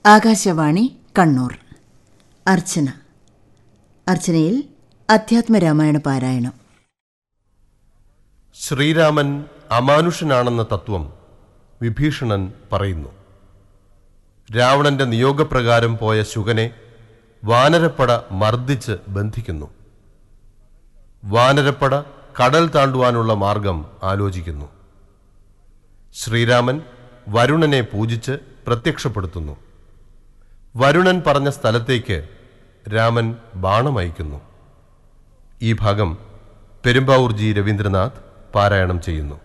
ആകാശവാണി കണ്ണൂർ അർച്ചന അർച്ചനയിൽ അധ്യാത്മരാമായണ പാരായണം ശ്രീരാമൻ അമാനുഷനാണെന്ന തത്വം വിഭീഷണൻ പറയുന്നു രാവണന്റെ നിയോഗപ്രകാരം പോയ ശുഗനെ വാനരപ്പട മർദ്ദിച്ച് ബന്ധിക്കുന്നു വാനരപ്പട കടൽ താണ്ടുവാനുള്ള മാർഗം ആലോചിക്കുന്നു ശ്രീരാമൻ വരുണനെ പൂജിച്ച് പ്രത്യക്ഷപ്പെടുത്തുന്നു വരുണൻ പറഞ്ഞ സ്ഥലത്തേക്ക് രാമൻ ബാണമയക്കുന്നു ഈ ഭാഗം പെരുമ്പാവൂർ ജി രവീന്ദ്രനാഥ് പാരായണം ചെയ്യുന്നു